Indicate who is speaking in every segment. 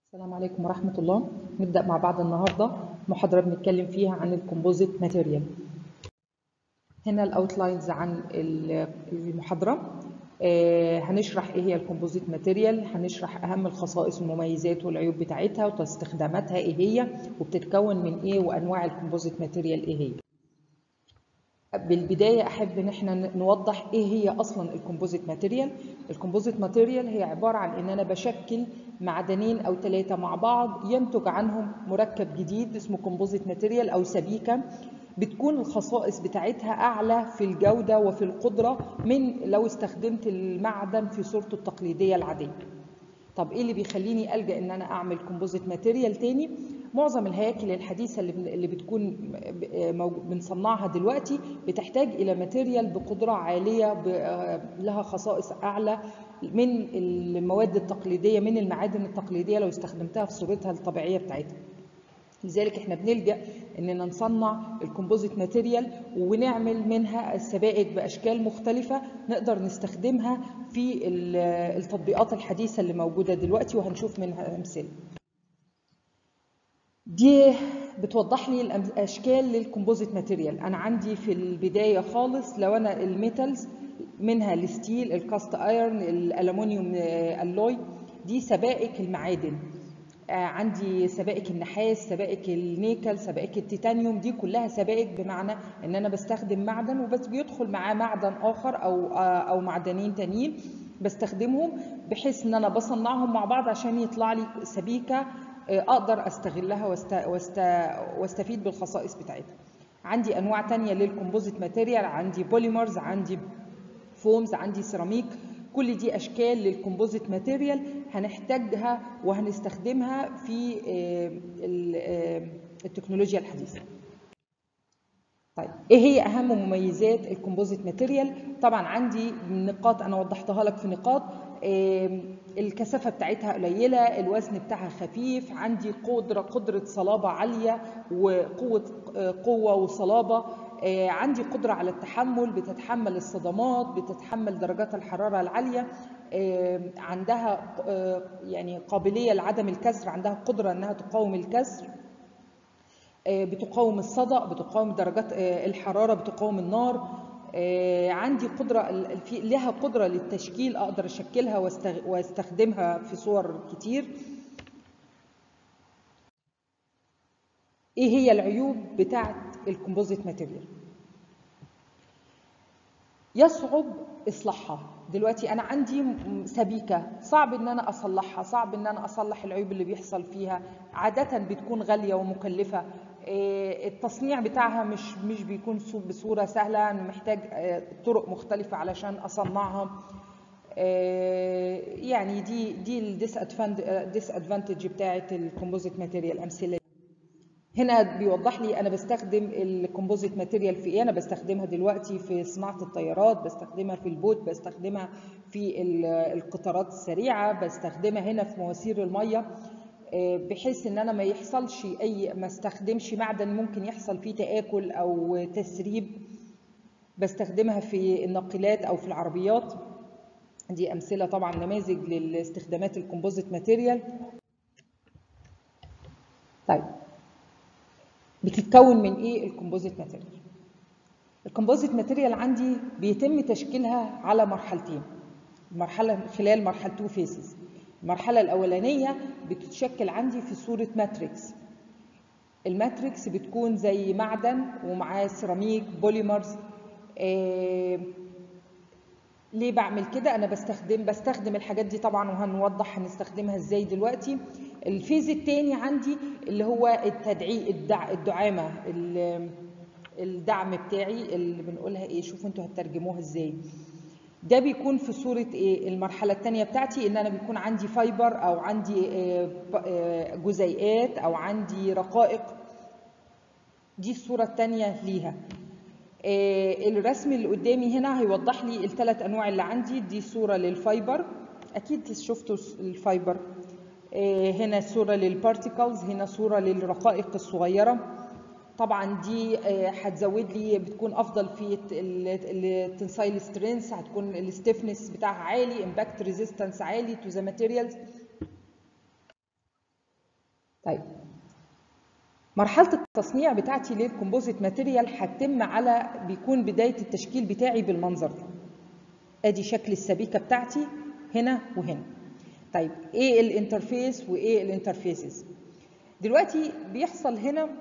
Speaker 1: السلام عليكم ورحمة الله نبدأ مع بعض النهاردة محاضرة بنتكلم فيها عن الكومبوزيت ماتيريال هنا الاوتلاينز عن المحاضرة آه، هنشرح ايه هي الكومبوزيت ماتيريال هنشرح اهم الخصائص والمميزات والعيوب بتاعتها واستخداماتها ايه هي وبتتكون من ايه وانواع الكومبوزيت ماتيريال ايه هي بالبداية أحب إن احنا نوضح إيه هي أصلا الكومبوزيت ماتيريال. الكومبوزيت ماتيريال هي عبارة عن إن أنا بشكل معدنين أو ثلاثة مع بعض ينتج عنهم مركب جديد اسمه كومبوزيت ماتيريال أو سبيكة بتكون الخصائص بتاعتها أعلى في الجودة وفي القدرة من لو استخدمت المعدن في صورته التقليدية العادية. طب ايه اللي بيخليني الجا ان انا اعمل كومبوزيت ماتيريال تاني معظم الهياكل الحديثه اللي اللي بتكون بنصنعها دلوقتي بتحتاج الى ماتيريال بقدره عاليه لها خصائص اعلى من المواد التقليديه من المعادن التقليديه لو استخدمتها في صورتها الطبيعيه بتاعتها لذلك احنا بنلجا اننا نصنع الكومبوزيت ماتيريال ونعمل منها السبائك باشكال مختلفه نقدر نستخدمها في التطبيقات الحديثه اللي موجوده دلوقتي وهنشوف منها امثله دي بتوضح لي الاشكال للكومبوزيت ماتيريال انا عندي في البدايه خالص لو انا الميتالز منها الستيل الكاست ايرون الالومنيوم الوي دي سبائك المعادن عندي سبائك النحاس سبائك النيكل سبائك التيتانيوم دي كلها سبائك بمعنى ان انا بستخدم معدن وبس بيدخل معاه معدن اخر او او معدنين تانيين بستخدمهم بحيث ان انا بصنعهم مع بعض عشان يطلع لي سبيكه اقدر استغلها واست... واست... واستفيد بالخصائص بتاعتها عندي انواع تانية للكومبوزيت ماتيريال عندي بوليمرز عندي فومز عندي سيراميك كل دي اشكال للكومبوزيت ماتيريال هنحتاجها وهنستخدمها في التكنولوجيا الحديثه طيب ايه هي اهم مميزات الكومبوزيت ماتيريال طبعا عندي نقاط انا وضحتها لك في نقاط الكثافه بتاعتها قليله الوزن بتاعها خفيف عندي قدره قدره صلابه عاليه وقوه قوه وصلابه عندي قدرة على التحمل بتتحمل الصدمات بتتحمل درجات الحرارة العالية عندها يعني قابلية لعدم الكسر عندها قدرة أنها تقاوم الكسر بتقاوم الصدأ بتقاوم درجات الحرارة بتقاوم النار عندي قدرة في لها قدرة للتشكيل أقدر أشكلها واستخدمها في صور كتير ايه هي العيوب بتاعه الكومبوزيت ماتيريال يصعب اصلاحها دلوقتي انا عندي سبيكه صعب ان انا اصلحها صعب ان انا اصلح العيوب اللي بيحصل فيها عاده بتكون غاليه ومكلفه التصنيع بتاعها مش مش بيكون بصوره سهله انا محتاج طرق مختلفه علشان اصنعها يعني دي دي الديس ادفانتج بتاعه الكومبوزيت ماتيريال امثله هنا بيوضح لي انا بستخدم الكومبوزيت ماتيريال في ايه انا بستخدمها دلوقتي في صناعه الطيارات بستخدمها في البوت بستخدمها في القطارات السريعه بستخدمها هنا في مواسير الميه بحيث ان انا ما يحصلش اي ما استخدمش معدن ممكن يحصل فيه تاكل او تسريب بستخدمها في الناقلات او في العربيات دي امثله طبعا نماذج لاستخدامات الكومبوزيت ماتيريال طيب بتتكون من ايه الكومبوزيت ماتيريال الكومبوزيت ماتيريال عندي بيتم تشكيلها على مرحلتين مرحله خلال مرحله تو فيسز المرحله الاولانيه بتتشكل عندي في صوره ماتريكس الماتريكس بتكون زي معدن ومعاه سيراميك بوليمرز آه ليه بعمل كده انا بستخدم بستخدم الحاجات دي طبعا وهنوضح هنستخدمها ازاي دلوقتي الفيز الثاني عندي اللي هو التدعيق الدع الدعامه الدعم بتاعي اللي بنقولها ايه شوفوا انتوا هتترجموها ازاي ده بيكون في صوره ايه المرحله الثانيه بتاعتي ان انا بيكون عندي فايبر او عندي جزيئات او عندي رقائق دي الصوره الثانيه ليها الرسم اللي قدامي هنا هيوضح لي الثلاث انواع اللي عندي دي صوره للفايبر اكيد شفتوا الفايبر هنا صوره للبارتيكلز هنا صوره للرقائق الصغيره طبعا دي هتزود لي بتكون افضل في التنسايل سترينث هتكون الستيفنس بتاعها عالي امباكت ريزيستنس عالي تو ذا ماتيريالز طيب مرحلة التصنيع بتاعتي للكومبوزيت ماتيريال هتتم على بيكون بداية التشكيل بتاعي بالمنظر ده ادي شكل السبيكة بتاعتي هنا وهنا طيب ايه الانترفيس وايه الانترفيسز دلوقتي بيحصل هنا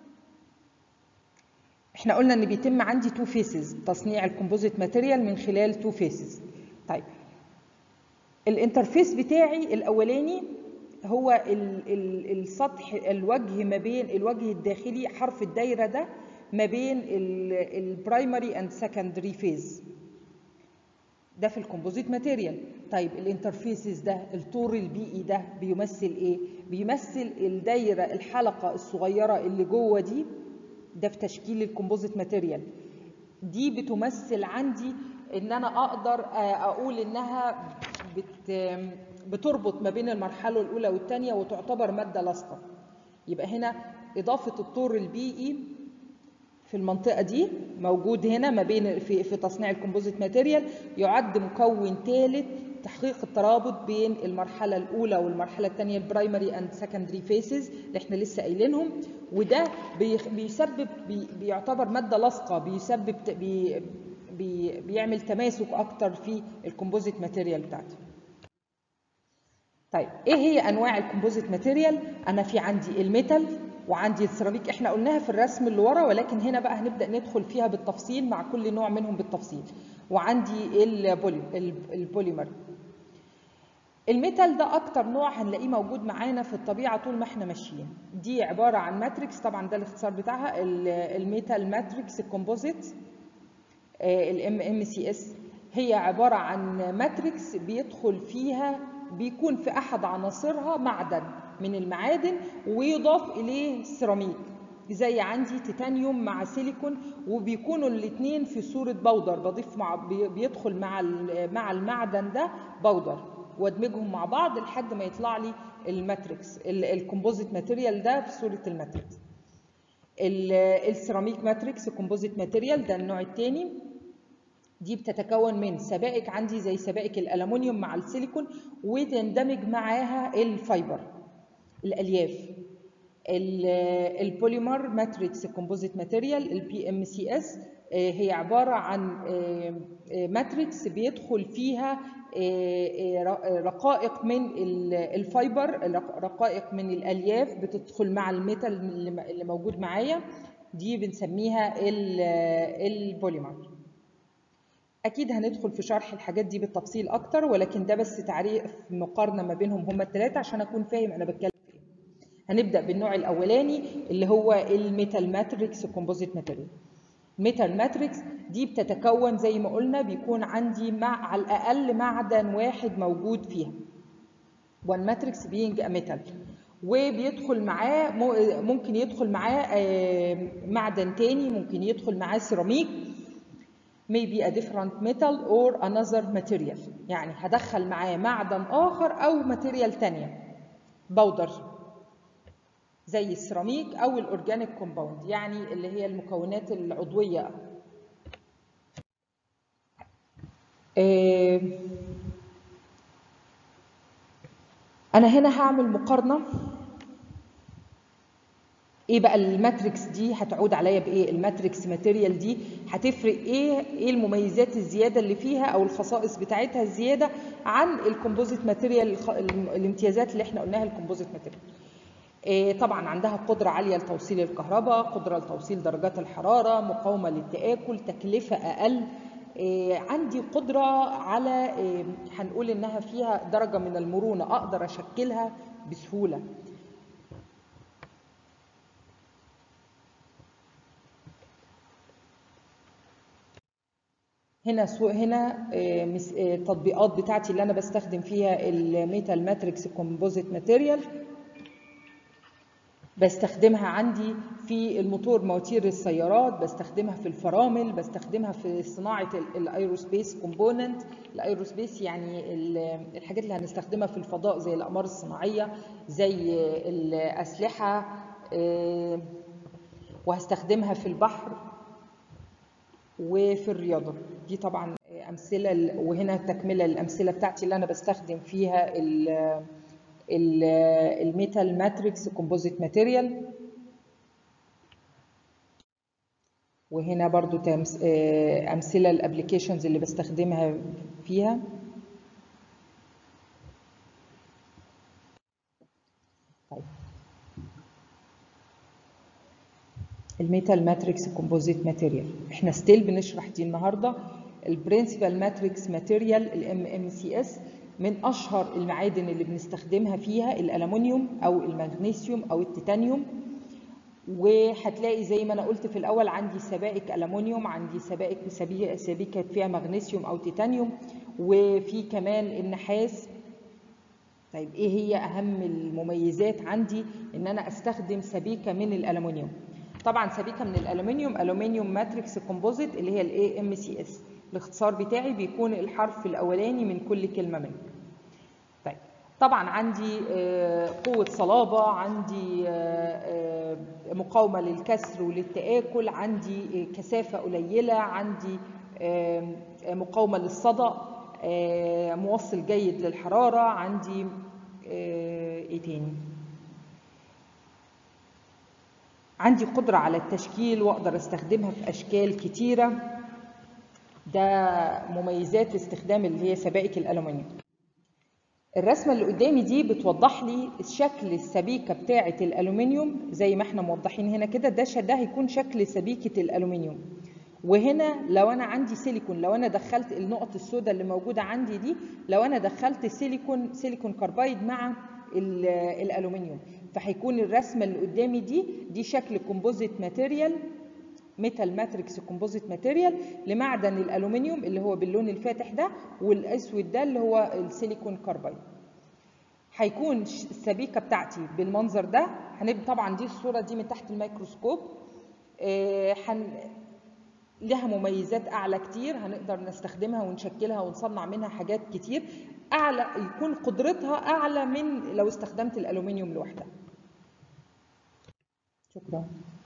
Speaker 1: احنا قلنا ان بيتم عندي تو فيسز تصنيع الكومبوزيت ماتيريال من خلال تو فيسز طيب الانترفيس بتاعي الاولاني هو ال ال السطح الوجه ما بين الوجه الداخلي حرف الدايره ده ما بين البرايمري اند سكندري فيز ده في الكومبوزيت ماتيريال طيب الانترفيسز ده الطور البيئي ده بيمثل ايه بيمثل الدايره الحلقه الصغيره اللي جوه دي ده في تشكيل الكومبوزيت ماتيريال دي بتمثل عندي ان انا اقدر اقول انها بت بتربط ما بين المرحله الاولى والثانيه وتعتبر ماده لاصقه يبقى هنا اضافه الطور البيئي في المنطقه دي موجود هنا ما بين في في تصنيع الكومبوزيت ماتيريال يعد مكون ثالث تحقيق الترابط بين المرحله الاولى والمرحله الثانيه البرايمري اند سكندري فيسز اللي احنا لسه قايلينهم وده بيسبب بي بيعتبر ماده لاصقه بيسبب بي بي بيعمل تماسك اكتر في الكومبوزيت ماتيريال بتاعتي طيب ايه هي انواع الكومبوزيت ماتيريال انا في عندي الميتال وعندي السيراميك احنا قلناها في الرسم اللي ورا ولكن هنا بقى هنبدا ندخل فيها بالتفصيل مع كل نوع منهم بالتفصيل وعندي البولي البوليمر الميتال ده اكتر نوع هنلاقيه موجود معانا في الطبيعه طول ما احنا ماشيين دي عباره عن ماتريكس طبعا ده الاختصار بتاعها الميتال ماتريكس الكومبوزيت الام ام سي اس هي عباره عن ماتريكس بيدخل فيها بيكون في احد عناصرها معدن من المعادن ويضاف اليه سيراميك زي عندي تيتانيوم مع سيليكون وبيكونوا الاثنين في صوره بودر بضيف مع بيدخل مع مع المعدن ده بودر وادمجهم مع بعض لحد ما يطلع لي الماتريكس الكومبوزيت ماتيريال ده في صوره الماتريكس السيراميك ماتريكس الكومبوزيت ماتيريال ده النوع الثاني دي بتتكون من سبائك عندي زي سبائك الالومنيوم مع السيليكون وتندمج معاها الفايبر الالياف البوليمر ماتريكس كومبوزيت ماتيريال البي ام سي اس هي عباره عن ماتريكس بيدخل فيها رقائق من الفايبر رقائق من الالياف بتدخل مع الميتال اللي موجود معايا دي بنسميها البوليمر اكيد هندخل في شرح الحاجات دي بالتفصيل اكتر ولكن ده بس تعريف مقارنه ما بينهم هما الثلاثه عشان اكون فاهم انا بتكلم في ايه هنبدا بالنوع الاولاني اللي هو الميتال ماتريكس كومبوزيت ماتيريال ميتال ماتريكس دي بتتكون زي ما قلنا بيكون عندي مع على الاقل معدن واحد موجود فيها وان ماتريكس بينج ميتال وبيدخل معاه ممكن يدخل معاه معدن تاني ممكن يدخل معاه سيراميك maybe a different metal or another material يعني هدخل معاه معدن آخر أو ماتيريال تانية بودر زي السيراميك أو الأورجانيك كومباوند يعني اللي هي المكونات العضوية أنا هنا هعمل مقارنة ايه بقى الماتريكس دي هتعود عليا بايه الماتريكس ماتيريال دي هتفرق ايه ايه المميزات الزياده اللي فيها او الخصائص بتاعتها الزياده عن الكومبوزيت ماتيريال الامتيازات اللي احنا قلناها الكومبوزيت ماتيريال إيه طبعا عندها قدرة عالية لتوصيل الكهرباء قدرة لتوصيل درجات الحرارة مقاومة للتآكل تكلفة أقل إيه عندي قدرة على إيه هنقول إنها فيها درجة من المرونة أقدر أشكلها بسهولة هنا سو هنا التطبيقات بتاعتي اللي انا بستخدم فيها الميتال ماتريكس كومبوزيت ماتيريال بستخدمها عندي في الموتور مواتير السيارات بستخدمها في الفرامل بستخدمها في صناعه الايروسبيس كومبوننت الايروسبيس يعني الحاجات اللي هنستخدمها في الفضاء زي الاقمار الصناعيه زي الاسلحه وهستخدمها في البحر وفي الرياضة دي طبعا أمثلة وهنا تكملة الأمثلة بتاعتي اللي أنا بستخدم فيها الميتال ماتريكس كومبوزيت ماتيريال وهنا برضو تمس... امثله الابلكيشنز اللي بستخدمها فيها طيب الميتال ماتريكس كومبوزيت ماتيريال احنا ستيل بنشرح دي النهارده البرنسبال ماتريكس ماتيريال الام ام سي اس من اشهر المعادن اللي بنستخدمها فيها الالومنيوم او المغنيسيوم او التيتانيوم وهتلاقي زي ما انا قلت في الاول عندي سبائك الومنيوم عندي سبائك سبيكه فيها مغنيسيوم او تيتانيوم وفي كمان النحاس طيب ايه هي اهم المميزات عندي ان انا استخدم سبيكه من الالومنيوم طبعا سبيكه من الالومنيوم الومنيوم ماتريكس كومبوزيت اللي هي الاي ام سي اس الاختصار بتاعي بيكون الحرف الاولاني من كل كلمه منه طيب طبعا عندي قوه صلابه عندي مقاومه للكسر وللتاكل عندي كثافه قليله عندي مقاومه للصدأ موصل جيد للحراره عندي ايه تاني عندي قدرة على التشكيل وأقدر أستخدمها في أشكال كتيرة ده مميزات استخدام اللي هي سبائك الألومنيوم الرسمة اللي قدامي دي بتوضح لي شكل السبيكة بتاعة الألومنيوم زي ما احنا موضحين هنا كده ده ده هيكون شكل سبيكة الألومنيوم وهنا لو أنا عندي سيليكون لو أنا دخلت النقط السوداء اللي موجودة عندي دي لو أنا دخلت سيليكون سيليكون كاربايد مع الألومنيوم فهيكون الرسمه اللي قدامي دي دي شكل كومبوزيت ماتيريال ميتال ماتريكس كومبوزيت ماتيريال لمعدن الالومنيوم اللي هو باللون الفاتح ده والاسود ده اللي هو السيليكون كاربايد هيكون السبيكه بتاعتي بالمنظر ده هنبقى طبعا دي الصوره دي من تحت الميكروسكوب آه حن لها مميزات اعلى كتير هنقدر نستخدمها ونشكلها ونصنع منها حاجات كتير اعلى يكون قدرتها اعلى من لو استخدمت الالومنيوم لوحدها شكرا